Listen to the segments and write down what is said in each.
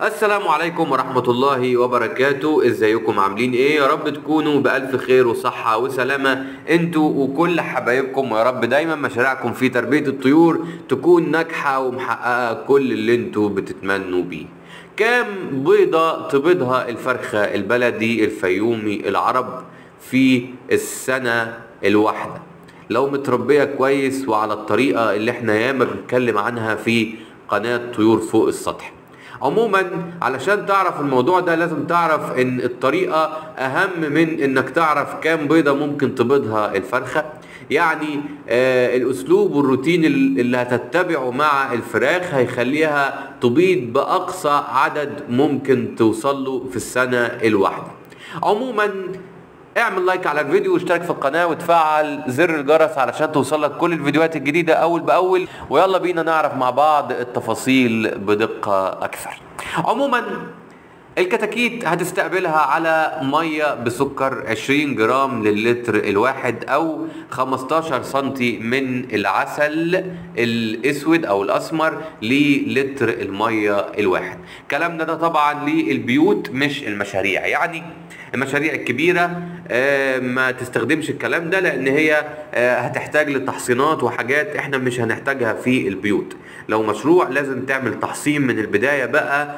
السلام عليكم ورحمة الله وبركاته ازيكم عاملين ايه يا رب تكونوا بألف خير وصحة وسلامة انتوا وكل حبايبكم ويا رب دايما مشاريعكم في تربية الطيور تكون ناجحة ومحققة كل اللي انتوا بتتمنوا بيه كام بيضة تبيضها الفرخة البلدي الفيومي العرب في السنة الواحدة لو متربية كويس وعلى الطريقة اللي احنا ياما بنتكلم عنها في قناة طيور فوق السطح عموما علشان تعرف الموضوع ده لازم تعرف ان الطريقة اهم من انك تعرف كام بيضة ممكن تبيضها الفرخة يعني آه الاسلوب والروتين اللي هتتبعه مع الفراخ هيخليها تبيض باقصى عدد ممكن توصل له في السنة الواحدة عموما اعمل لايك على الفيديو واشترك في القناة وتفعل زر الجرس علشان توصلك كل الفيديوهات الجديدة اول باول ويلا بينا نعرف مع بعض التفاصيل بدقة اكثر عموما الكتاكيت هتستقبلها على مية بسكر 20 جرام للتر الواحد او 15 سنتي من العسل الاسود او الاسمر للتر المية الواحد كلامنا ده طبعا للبيوت مش المشاريع يعني المشاريع الكبيرة ما تستخدمش الكلام ده لان هي هتحتاج لتحصينات وحاجات احنا مش هنحتاجها في البيوت لو مشروع لازم تعمل تحصين من البداية بقى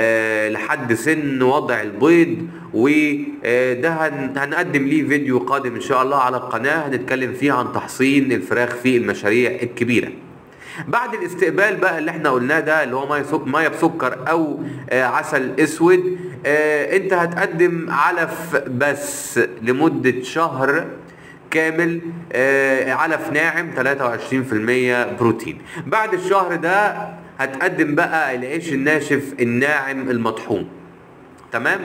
لحد سن وضع البيض وده هنقدم ليه فيديو قادم ان شاء الله على القناة هنتكلم فيه عن تحصين الفراخ في المشاريع الكبيرة بعد الاستقبال بقى اللي احنا قلناه ده اللي هو ميه بسكر او عسل اسود انت هتقدم علف بس لمدة شهر كامل علف ناعم 23% بروتين بعد الشهر ده هتقدم بقى العيش الناشف الناعم المطحون تمام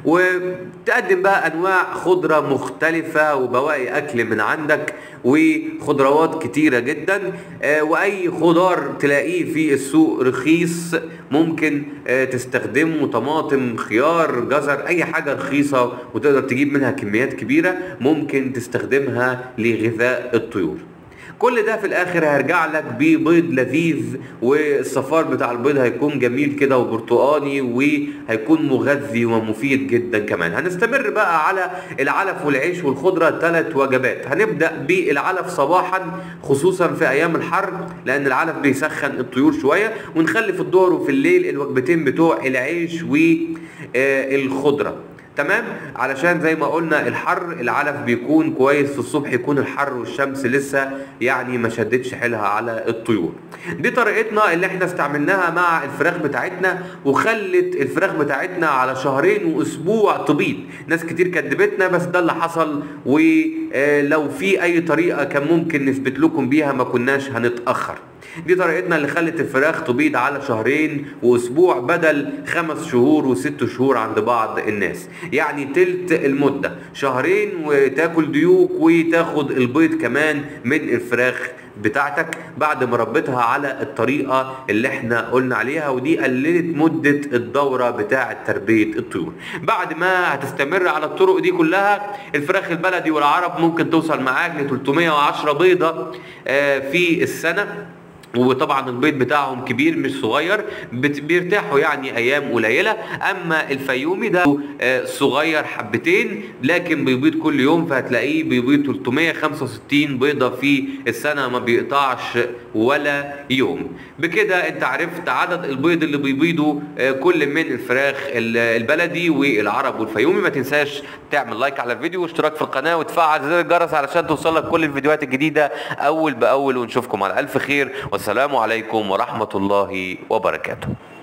وتقدم بقى انواع خضره مختلفه وبواقي اكل من عندك وخضروات كتيره جدا آه واي خضار تلاقيه في السوق رخيص ممكن آه تستخدمه طماطم خيار جزر اي حاجه رخيصه وتقدر تجيب منها كميات كبيره ممكن تستخدمها لغذاء الطيور كل ده في الاخر هيرجع لك ببيض لذيذ والصفار بتاع البيض هيكون جميل كده وبرتقاني وهيكون مغذي ومفيد جدا كمان هنستمر بقى على العلف والعيش والخضرة ثلاث وجبات هنبدأ بالعلف صباحا خصوصا في ايام الحر لان العلف بيسخن الطيور شوية ونخلي في الظهر وفي الليل الوجبتين بتوع العيش والخضرة تمام علشان زي ما قلنا الحر العلف بيكون كويس في الصبح يكون الحر والشمس لسه يعني ما شدتش حيلها على الطيور دي طريقتنا اللي احنا استعملناها مع الفراخ بتاعتنا وخلت الفراخ بتاعتنا على شهرين واسبوع تبيض ناس كتير كدبتنا بس ده اللي حصل ولو في اي طريقه كان ممكن نثبت لكم بيها ما كناش هنتاخر دي طريقتنا اللي خلت الفراخ تبيض على شهرين واسبوع بدل خمس شهور وست شهور عند بعض الناس يعني تلت المدة شهرين وتاكل ديوك وتاخد البيض كمان من الفراخ بتاعتك بعد ما ربيتها على الطريقة اللي احنا قلنا عليها ودي قللت مدة الدورة بتاعة تربية الطيور بعد ما هتستمر على الطرق دي كلها الفراخ البلدي والعرب ممكن توصل معاك ل 310 بيضة في السنة وطبعا البيض بتاعهم كبير مش صغير بيرتاحوا يعني ايام قليله اما الفيومي ده صغير حبتين لكن بيبيض كل يوم فهتلاقيه بيبيض 365 بيضه في السنه ما بيقطعش ولا يوم بكده انت عرفت عدد البيض اللي بيبيضوا كل من الفراخ البلدي والعرب والفيومي ما تنساش تعمل لايك على الفيديو واشتراك في القناه وتفعل زر الجرس علشان توصلك كل الفيديوهات الجديده اول باول ونشوفكم على الف خير والسلام عليكم ورحمة الله وبركاته